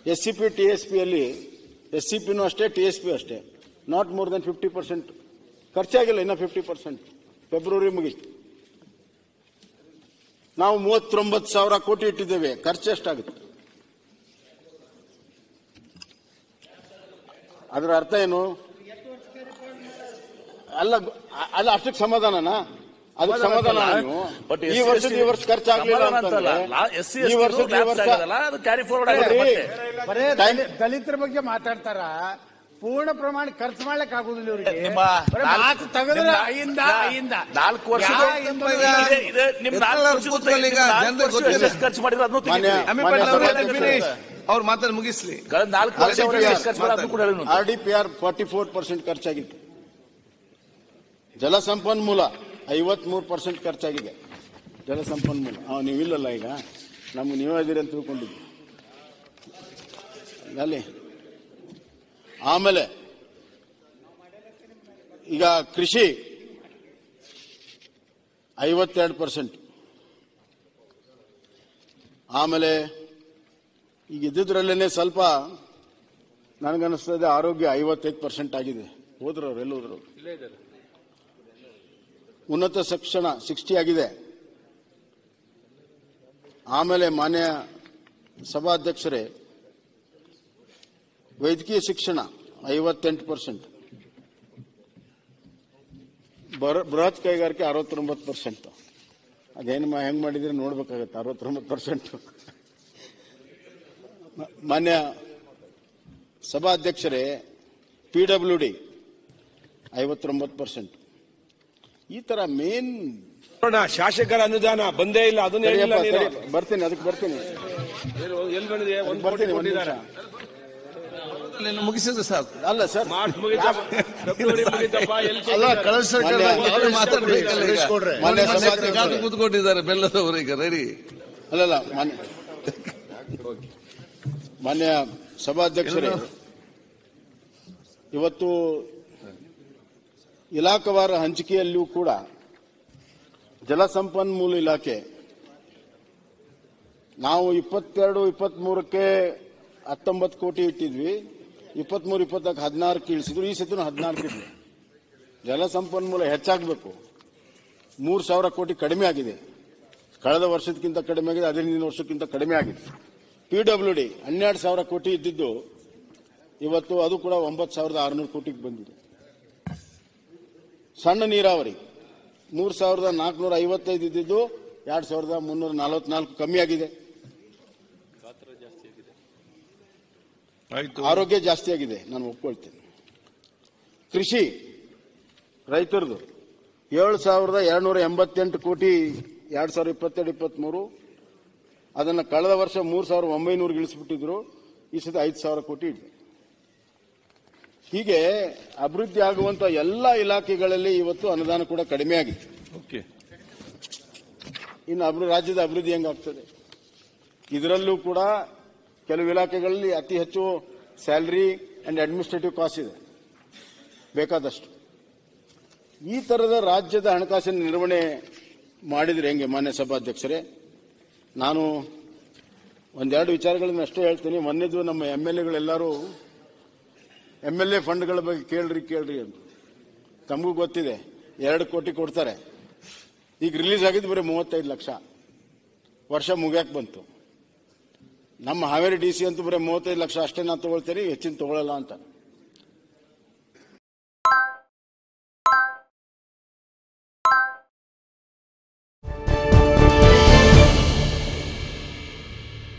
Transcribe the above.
S C P T S ಪಿಯಲ್ಲಿ S C ಪಿನೂ ಅಷ್ಟೇ ಟಿ ಎಸ್ ಪಿ ಅಷ್ಟೇ not more than fifty percent ಖರ್ಚಾಗಿಲ್ಲ ಇನ್ನ ಫಿಫ್ಟಿ ಪರ್ಸೆಂಟ್ ಫೆಬ್ರವರಿ ಮುಗೀತು ನಾವು ಮೂವತ್ತೊಂಬತ್ತು ಸಾವಿರ ಕೋಟಿ ಇಟ್ಟಿದ್ದೇವೆ ಖರ್ಚು ಎಷ್ಟಾಗುತ್ತೆ ಅದರ ಅರ್ಥ ಏನು ಅಲ್ಲ ಅಲ್ಲ ಅಷ್ಟಕ್ಕೆ ಸಮಾಧಾನನಾ ಅದಕ್ಕೆ ಸಮಾಧಾನ ನೀವು ಬಟ್ ಈ ವರ್ಷದ ಈ ವರ್ಷ ಖರ್ಚಾಗ್ಲಿಲ್ಲ ಅಂತಂದ್ರೆ ಎಸ್ ಸಿ ಈ ವರ್ಷದ ಈ ವರ್ಷ ಅದು ಕ್ಯಾರಿ ಫಾರ್ವರ್ಡ್ ಆಗಿದೆ ನೋಡ್ರಿ, ಮತ್ತೆ. ಬರೇ Time- ದಲಿ- ದಲಿತರ ಬಗ್ಗೆ ಮಾತಾಡ್ತಾರ ಪೂರ್ಣ ಪ್ರಮಾಣ ಖರ್ಚು ಮಾಡ್ಲಿಕ್ಕೆ ಆಗುದಿಲ್ಲ ಇವರಿಗೆ ನಿಮ್ಮ ಬರೇ ನಾಲ್ಕು- ಮಾತು ತೆಗೆದ್ರೆ ನಿಮ್ಮ ಐಯಿಂದ ನಾ- ಐಯಿಂದ ನಾಲ್ಕು ವರ್ಷದ ಯಾ ಇಂದ ಇದೆ, ಇದೆ, ನಿಮ್ ಎತ್ತಲ ನಾಲ್ಕು ವರ್ಷದ ಕೂತ್ಕೊಳ್ಳಿ ಈಗ, ನಾಲ್ಕು ಜನರಿಗೆ ವರ್ಷ ಗೊತ್ತಿಲ್ಲ. ಎಷ್ಟು ಖರ್ಚು ಮಾಡಿದ್ರು ಅದನ್ನು ಮಾನ್ಯ- ತೆಗಿತೀವಿ. ಅಮಿ ಮಾನ್ಯ ಪಾಟೀಲ್ ಅವರೇ, ಸಭಾಧ್ಯಕ್ಷರೇ. finish. ಅವ್ರು ಮಾತಾಡಿ ಮುಗಿಸ್ಲಿ ಕಳೆದ ನಾಲ್ಕು ವರ್ಷ RDPR ಅವರಿಗೆ ಎಷ್ಟು ಖರ್ಚು ಮಾಡಿದ್ರು ಅದನ್ನು ಕೂಡ ಹೇಳಿ R D P R forty four percent ಖರ್ಚಾಗಿದೆ ಜಲಸಂಪನ್ಮೂಲ ಐವತ್ಮೂರು ಪರ್ಸೆಂಟ್ ಖರ್ಚಾಗಿದೆ ಜಲಸಂಪನ್ಮೂಲ ಆ, ನೀವಿಲ್ಲಲ್ಲ ಈಗ ನಮ್ಗೆ ನೀವೇ ಇದೀರಿ ಅಂತ ತಿಳ್ಕೊಂಡಿದ್ವಿ ಅಲ್ಲಿ ಆಮೇಲೆ ಈಗ ಕೃಷಿ ಐವತ್ತೆರಡು ಪರ್ಸೆಂಟ್ ಆಮೇಲೆ ಈಗ ಇದ್ದಿದ್ರಲ್ಲೇನೆ ಸ್ವಲ್ಪ ನನಗನ್ನಿಸ್ತದೆ ಆರೋಗ್ಯ ಐವತ್ತೈದು ಪರ್ಸೆಂಟ್ ಆಗಿದೆ ಹೋದ್ರು ಅವ್ರು ಎಲ್ಲಿ ಹೋದ್ರು ಉನ್ನತ ಶಿಕ್ಷಣ ಸಿಕ್ಸ್ಟಿ ಆಗಿದೆ ಆಮೇಲೆ ಮಾನ್ಯ ಸಭಾಧ್ಯಕ್ಷರೇ ವೈದ್ಯಕೀಯ ಶಿಕ್ಷಣ ಐವತ್ತೆಂಟು ಪರ್ಸೆಂಟ್ ಬೃಹತ್ ಕೈಗಾರಿಕೆ ಅರವತ್ತೊಂಬತ್ತು ಪರ್ಸೆಂಟ್ ಅದೇನು ಮಾ- ಹೆಂಗ್ ಮಾಡಿದ್ರೆ ನೋಡ್ಬೇಕಾಗತ್ತೆ ಅರವತ್ತೊಂಬತ್ತು ಪರ್ಸೆಂಟ್ ಮಾನ್ಯ ಸಭಾಧ್ಯಕ್ಷರೇ ಪಿ ಡಬ್ಲ್ಯೂ ಡಿ ಐವತ್ತೊಂಬತ್ತು ಪರ್ಸೆಂಟ್ ಈ ತರ ಮೇನ್ ನೋಡೋಣ ಶಾಸಕರ ಅನುದಾನ ಬಂದೇ ಇಲ್ಲ ಅದನ್ನ ಹೇಳಿಲ್ಲ ನೀನು ಬರ್ತೀನಿ ಅದಕ್ಕೆ ಬರ್ತೀನಿ ಎಲ್ಲಿ ಬಂದಿದೆ ಒಂದ್ ಕೋಟಿ ಬರ್ತೀನಿ ಒಂದ್ ಕೊಟ್ಟಿದ್ದಾರೆ ನಿಮಿಷ ನೀನು ಮುಗಿಸಿದ್ರೆ ಸಾಕು ಅಲ್ಲ ಸರ್ ಮಾರ್ಚ್ ಮುಗಿತಪ್ಪ ಫೆಬ್ರವರಿ ಮುಗಿತಪ್ಪ ಎಲ್ಲಿ ಅಲ್ಲ ಕೊಟ್ಟಿದ್ದಾರೆ? ಕಳೆದ ಸರ್ಕಾರ ಮಾನ್ಯ- ಅವರೇ ಮಾತಾಡ್ಬೇಕಲ್ಲ ಈಗ. ಮಾನ್ಯ ಮಾನ್ಯ ಸಭಾಧ್ಯಕ್ಷರೇ. ಕಾದು ಕೂತ್ಕೊಂಡಿದ್ದಾರೆ ಬೆಲ್ಲದವರು ಈಗ ರೆಡಿ ಅಲ್ಲಲ್ಲ ಮಾನ್ಯ ಮಾನ್ಯ ಸಭಾಧ್ಯಕ್ಷರೇ ಇವತ್ತು ಇಲಾಖಾವಾರ ಹಂಚಿಕೆಯಲ್ಲಿಯೂ ಕೂಡ ಜಲಸಂಪನ್ಮೂಲ ಇಲಾಖೆ ನಾವು ಇಪ್ಪತ್ತೆರಡು ಇಪ್ಪತ್ಮೂರಕ್ಕೆ ಹತ್ತೊಂಬತ್ತು ಕೋಟಿ ಇಟ್ಟಿದ್ವಿ ಇಪ್ಪತ್ಮೂರು ಇಪ್ಪತ್ತಕ್ಕೆ ಹದಿನಾರು ಇಳಿಸಿದ್ರು ಈ ಸತಿನೂ ಹದಿನಾಲ್ಕು ಇದ್ವಿ ಜಲಸಂಪನ್ಮೂಲ ಹೆಚ್ಚಾಗಬೇಕು ಮೂರು ಸಾವಿರ ಕೋಟಿ ಕಡಿಮೆ ಆಗಿದೆ ಕಳೆದ ವರ್ಷಕ್ಕಿಂತ ಕಡಿಮೆ ಆಗಿದೆ ಅದೇ ಹಿಂದಿನ ವರ್ಷಕ್ಕಿಂತ ಕಡಿಮೆ ಆಗಿದೆ ಪಿ ಡಬ್ಲ್ಯೂ ಡಿ ಹನ್ನೆರಡು ಸಾವಿರ ಕೋಟಿ ಇದ್ದಿದ್ದು ಇವತ್ತು ಅದು ಕೂಡ ಒಂಬತ್ತು ಸಾವಿರದ ಆರುನೂರು ಕೋಟಿಗೆ ಬಂದಿದೆ ಸಣ್ಣ ನೀರಾವರಿ ಮೂರು ಸಾವಿರದ ನಾಲ್ಕುನೂರ ಐವತ್ತೈದು ಇದ್ದಿದ್ದು ಎರಡು ಸಾವಿರದ ಮುನ್ನೂರ ನಲವತ್ನಾಲ್ಕು ಕಮ್ಮಿ ಆಗಿದೆ ಆಯ್ತು ಆರೋಗ್ಯ ಜಾಸ್ತಿ ಆಗಿದೆ ನಾನು ಒಪ್ಕೊಳ್ತೇನೆ ಕೃಷಿ ರೈತರದು ಏಳು ಸಾವಿರದ ಎರಡ್ನೂರ ಎಂಬತ್ತೆಂಟು ಕೋಟಿ ಎರಡ್ ಸಾವಿರದ ಇಪ್ಪತ್ತೆರಡು ಇಪ್ಪತ್ಮೂರು ಅದನ್ನು ಕಳೆದ ವರ್ಷ ಮೂರು ಸಾವಿರದ ಒಂಬೈನೂರು ಇಳಿಸ್ಬಿಟ್ಟಿದ್ರು ಈ ಸತಿ ಐದು ಸಾವಿರ ಕೋಟಿ ಇದೆ ಹೀಗೆ ಅಭಿವೃದ್ಧಿ ಆಗುವಂತ ಎಲ್ಲ ಇಲಾಖೆಗಳಲ್ಲಿ ಇವತ್ತು ಅನುದಾನ ಕೂಡ ಕಡಿಮೆ ಆಗಿದೆ ಓಕೆ ಇನ್ನು ಅಭಿವೃದ್ಧಿ ರಾಜ್ಯದ ಅಭಿವೃದ್ಧಿ ಹೆಂಗಾಗ್ತದೆ ಇದರಲ್ಲೂ ಕೂಡ ಕೆಲವು ಇಲಾಖೆಗಳಲ್ಲಿ ಅತಿ ಹೆಚ್ಚು ಸ್ಯಾಲರಿ ಅಂಡ್ ಅಡ್ಮಿನಿಸ್ಟ್ರೇಟಿವ್ ಕಾಸ್ಟ್ ಇದೆ ಬೇಕಾದಷ್ಟು ಈ ತರದ ರಾಜ್ಯದ ಹಣಕಾಸಿನ ನಿರ್ವಹಣೆ ಮಾಡಿದ್ರೆ ಹೆಂಗೆ ಮಾನ್ಯ ಸಭಾಧ್ಯಕ್ಷರೇ ನಾನು ಒಂದೆರಡು ವಿಚಾರಗಳನ್ನ ಅಷ್ಟೇ ಹೇಳ್ತೀನಿ ಮೊನ್ನೆದು ನಮ್ಮ ಎಂ ಎಲ್ ಎಗಳೆಲ್ಲರೂ ಎಂ ಎಲ್ ಎ ಫಂಡ್ಗಳ ಬಗ್ಗೆ ಕೇಳ್ರಿ ಕೇಳ್ರಿ ಅಂತ ತಮಗೂ ಗೊತ್ತಿದೆ ಎರಡು ಕೋಟಿ ಕೊಡ್ತಾರೆ ಈಗ ರಿಲೀಸ್ ಆಗಿದ್ದು ಬರೀ ಮೂವತ್ತೈದು ಲಕ್ಷ ವರ್ಷ ಮುಗ್ಯಾಕ್ ಬಂತು ನಮ್ಮ ಹಾವೇರಿ ಡಿ ಸಿ ಅಂತೂ ಬರೀ ಮೂವತ್ತೈದು ಲಕ್ಷ ಅಷ್ಟೇ ನಾನು ತಗೊಳ್ತೇನೆ ಹೆಚ್ಚಿನ ತಗೊಳ್ಳಲ್ಲ ಅಂತ